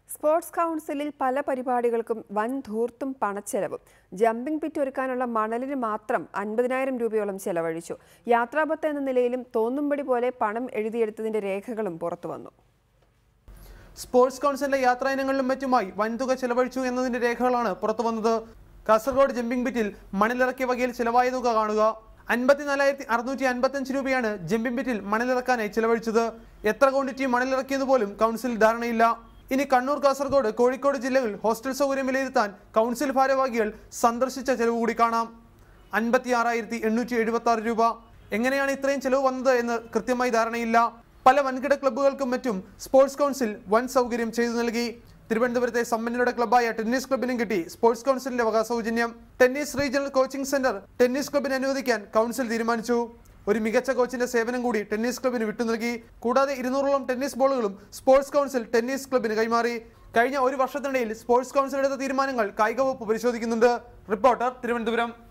sports കൗൺസിലിൽ പല പരിപാടികൾക്കും വൻ ധൂർത്തും പണച്ചെലവും ജമ്പിംഗ് പിറ്റ് ഒരുക്കാനുള്ള മണലിന് മാത്രം അൻപതിനായിരം രൂപയോളം ചെലവഴിച്ചു യാത്രാപത്ത് എന്ന നിലയിലും തോന്നുംപടി പോലെ പണം എഴുതിയെടുത്തതിന്റെ രേഖകളും പുറത്തുവന്നു സ്പോർട്സ് കൗൺസിലിന്റെ യാത്രാ ഇനങ്ങളിലും മറ്റുമായി വൻതുക ചെലവഴിച്ചു എന്നതിന്റെ രേഖകളാണ് പുറത്തു വന്നത് കാസർഗോഡ് ജമ്പിംഗ് പിറ്റിൽ മണലിറക്കിയ വകയിൽ ചിലവായ തുക കാണുക അൻപത്തിനാലായിരത്തി അറുന്നൂറ്റി അൻപത്തഞ്ച് രൂപയാണ് ജമ്പിംഗ് പിറ്റിൽ മണലിറക്കാനായി ചിലവഴിച്ചത് എത്ര ക്വാണ്ടിറ്റി മണലിറക്കിയത് പോലും കൗൺസിൽ ധാരണയില്ല ഇനി കണ്ണൂർ കാസർഗോഡ് കോഴിക്കോട് ജില്ലകളിൽ ഹോസ്റ്റൽ സൗകര്യം വിലയിരുത്താൻ കൗൺസിൽ ഭാരവാഹികൾ സന്ദർശിച്ച ചെലവ് കൂടി കാണാം അൻപത്തി ആറായിരത്തി എണ്ണൂറ്റി എഴുപത്തി ആറ് രൂപ എങ്ങനെയാണ് ഇത്രയും ചെലവ് വന്നത് എന്ന് കൃത്യമായി ധാരണയില്ല പല വൻകിട ക്ലബ്ബുകൾക്കും മറ്റും സ്പോർട്സ് കൗൺസിൽ വൻ സൗകര്യം ചെയ്തു നൽകി തിരുവനന്തപുരത്തെ സമ്പന്നരുടെ ക്ലബ്ബായ ടെന്നീസ് ക്ലബിനും കിട്ടി സ്പോർട്സ് കൗൺസിലിന്റെ വക സൗജന്യം tennis regional coaching centre tennis ക്ലബിന് അനുവദിക്കാൻ കൗൺസിൽ തീരുമാനിച്ചു ഒരു മികച്ച കോച്ചിന്റെ സേവനം കൂടി ടെന്നീസ് ക്ലബിന് വിട്ടു നൽകി കൂടാതെ ഇരുന്നൂറോളം ടെന്നീസ് ബോളുകളും സ്പോർട്സ് കൗൺസിൽ ടെന്നീസ് ക്ലബിന് കൈമാറി കഴിഞ്ഞ ഒരു വർഷത്തിനിടയിൽ സ്പോർട്സ് കൗൺസിൽ എടുത്ത തീരുമാനങ്ങൾ കായിക വകുപ്പ് പരിശോധിക്കുന്നുണ്ട് റിപ്പോർട്ടർ തിരുവനന്തപുരം